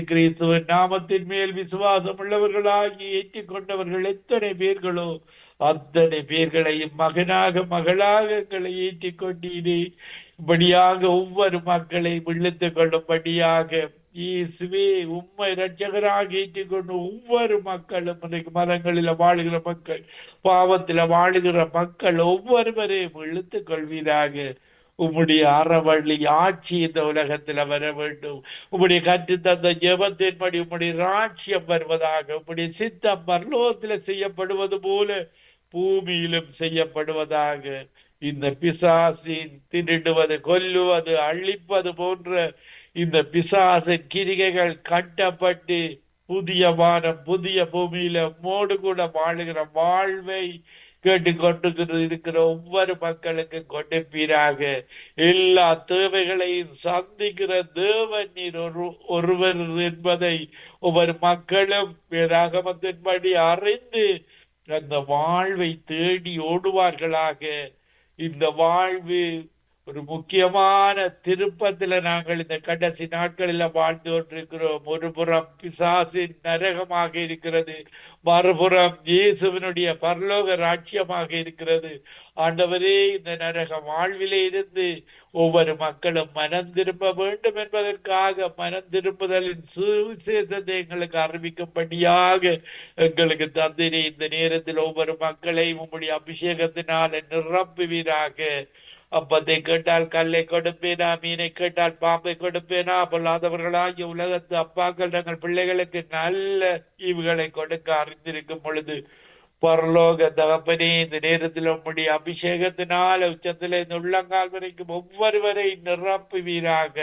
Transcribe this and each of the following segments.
கிறிஸ்துவின் நாமத்தின் மேல் விசுவாசம் உள்ளவர்களாகி ஏற்றுக்கொண்டவர்கள் எத்தனை பேர்களோ அத்தனை பேர்களையும் மகனாக மகளாக எங்களை ஏற்றிக்கொண்டீரே இப்படியாக ஒவ்வொரு மக்களை விழுத்துக் கொள்ளும்படியாக இயேசுவே உம்மை இரட்சகராக ஏற்றுக்கொண்டு ஒவ்வொரு மக்களும் இன்றைக்கு மதங்களில வாழுகிற மக்கள் பாவத்தில வாழுகிற மக்கள் ஒவ்வொருவரையும் இழுத்துக் கொள்வீராக உம்முடைய அறவள்ளி ஆட்சி இந்த உலகத்துல வர வேண்டும் உம்முடைய கற்று தந்த ஜெபத்தின்படி உம்முடைய ராட்சியம் வருவதாக உம்முடைய சித்தம் பரலோகத்துல செய்யப்படுவது போல பூமியிலும் செய்யப்படுவதாக இந்த பிசாசின் திருடுவது கொல்லுவது அழிப்பது போன்ற இந்த பிசாசின் கிரிகைகள் கட்டப்பட்டு புதிய வானம் புதிய பூமியில மோடு கூட வாழுகிற வாழ்வை கேட்டுக்கொண்டு இருக்கிற ஒவ்வொரு மக்களுக்கும் கொடுப்பீராக எல்லா தேவைகளையும் சந்திக்கிற தேவன் நீர் ஒரு ஒருவர் என்பதை ஒவ்வொரு மக்களும் வேதாகமத்தின்படி அறிந்து அந்த வாழ்வை தேடி ஓடுவார்களாக இந்த வாழ்வு ஒரு முக்கியமான திருப்பத்துல நாங்கள் இந்த கடைசி நாட்களில் வாழ்ந்து கொண்டிருக்கிறோம் ஒரு புறம் பிசாசின் நரகமாக இருக்கிறது மறுபுறம் இயேசுவினுடைய பரலோக ராட்சியமாக இருக்கிறது ஆண்டவரே இந்த நரக வாழ்விலே இருந்து ஒவ்வொரு மக்களும் மனம் திரும்ப வேண்டும் என்பதற்காக மனம் திரும்புதலின் சுவிசேஷத்தை எங்களுக்கு அறிவிக்கும்படியாக எங்களுக்கு தந்திரே இந்த நேரத்தில் ஒவ்வொரு மக்களையும் உங்களுடைய அபிஷேகத்தினால நிரப்புவீராக அப்பத்தை கேட்டால் கல்லை கொடுப்பேனா மீனை கேட்டால் பாம்பை கொடுப்பேனா பொல்லாதவர்களாகிய உலகத்து அப்பாக்கள் தங்கள் பிள்ளைகளுக்கு நல்ல ஈவுகளை கொடுக்க அறிந்திருக்கும் பொழுது பரலோக தகப்பனே இந்த நேரத்தில் உம்முடைய அபிஷேகத்தினால் உச்சத்திலே இந்த உள்ளங்கால் வரைக்கும் ஒவ்வொருவரை நிரப்புவீராக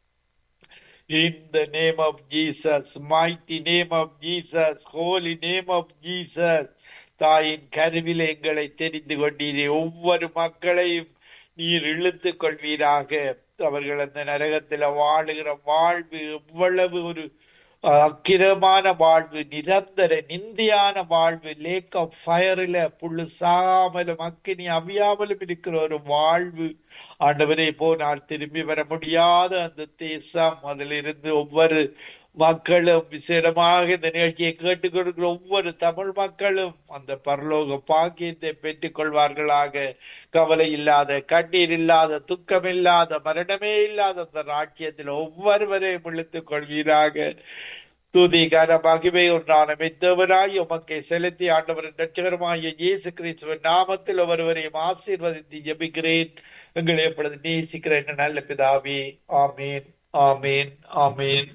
In the name of Jesus, mighty name of Jesus, holy name of Jesus, தாயின் கருவில எங்களை தெரிந்து கொண்டீரே ஒவ்வொரு மக்களையும் நீர் இழுத்துக் கொள்வீராக அவர்கள் அந்த நரகத்துல வாழுகிற வாழ்வு எவ்வளவு ஒரு அக்கிரமான வாழ்வு நிரந்தர நிந்தியான வாழ்வு லேக் ஆஃப் ஃபயர்ல புல்லு சாமலும் அக்கினி அவியாமலும் இருக்கிற ஒரு வாழ்வு ஆண்டவரே போனால் திரும்பி வர முடியாத அந்த தேசம் அதிலிருந்து ஒவ்வொரு மக்களும் விசேடமாக இந்த நிகழ்ச்சியை கேட்டுக்கொடுக்கிற ஒவ்வொரு தமிழ் மக்களும் அந்த பரலோக பாக்கியத்தை பெற்றுக் கொள்வார்களாக கவலை இல்லாத கண்ணீர் இல்லாத துக்கம் இல்லாத மரணமே இல்லாத அந்த ராட்சியத்தில் ஒவ்வொருவரையும் இழுத்துக் கொள்வீராக துதி கன மகிமை ஒன்றான மெத்தவராய் உமக்கை செலுத்தி ஆண்டவரின் ரட்சகரமாகிய இயேசு கிறிஸ்துவின் நாமத்தில் ஒருவரையும் ஆசீர்வதித்து ஜெபிக்கிறேன் எங்களை எப்பொழுது நேசிக்கிறேன் நல்ல பிதாவே ஆமீன் ஆமீன் ஆமீன்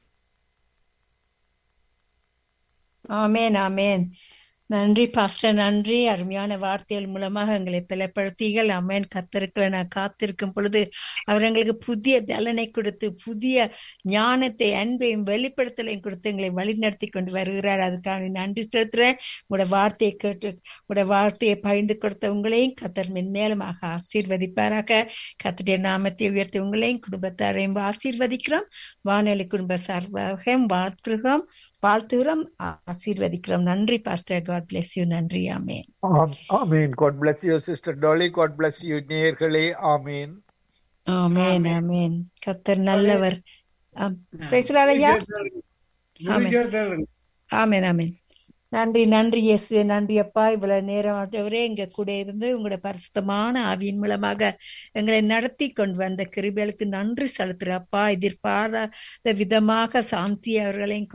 ஆமேன் ஆமேன் நன்றி பாஸ்டர் நன்றி அருமையான வார்த்தைகள் மூலமாக எங்களை பலப்படுத்தீர்கள் அமேன் கத்திருக்கல நான் காத்திருக்கும் பொழுது அவர் எங்களுக்கு புதிய பலனை கொடுத்து புதிய ஞானத்தை அன்பையும் வெளிப்படுத்தலையும் கொடுத்து எங்களை வழிநடத்தி கொண்டு வருகிறார் அதுக்காக நன்றி செலுத்துறேன் உங்களோட வார்த்தையை கேட்டு உங்களோட வார்த்தையை பகிர்ந்து கொடுத்த உங்களையும் கத்தர் மென்மேலுமாக ஆசீர்வதிப்பாராக கத்தருடைய நாமத்தை உயர்த்தி உங்களையும் குடும்பத்தாரையும் ஆசீர்வதிக்கிறோம் வானொலி குடும்ப சார்பாக வாழ்த்துகிறோம் வாழ்த்துகிறோம் ஆசீர்வதிக்கிறோம் நன்றி பாஸ்டர் காட் பிளஸ் யூ நன்றி ஆமேன் ஆமீன் God bless you sister Dolly God bless you நேயர்களே ஆமீன் ஆமேன் ஆமேன் கத்தர் நல்லவர் பேசலாதையா ஆமேன் ஆமேன் நன்றி நன்றி இயேசுவே நன்றி அப்பா இவ்வளவு நேரம் ஆட்டவரே எங்க கூட இருந்து உங்களோட பரிசுத்தமான ஆவியின் மூலமாக எங்களை நடத்தி கொண்டு வந்த கிருபிகளுக்கு நன்றி செலுத்துற அப்பா எதிர்பாராத விதமாக சாந்தி அவர்களையும்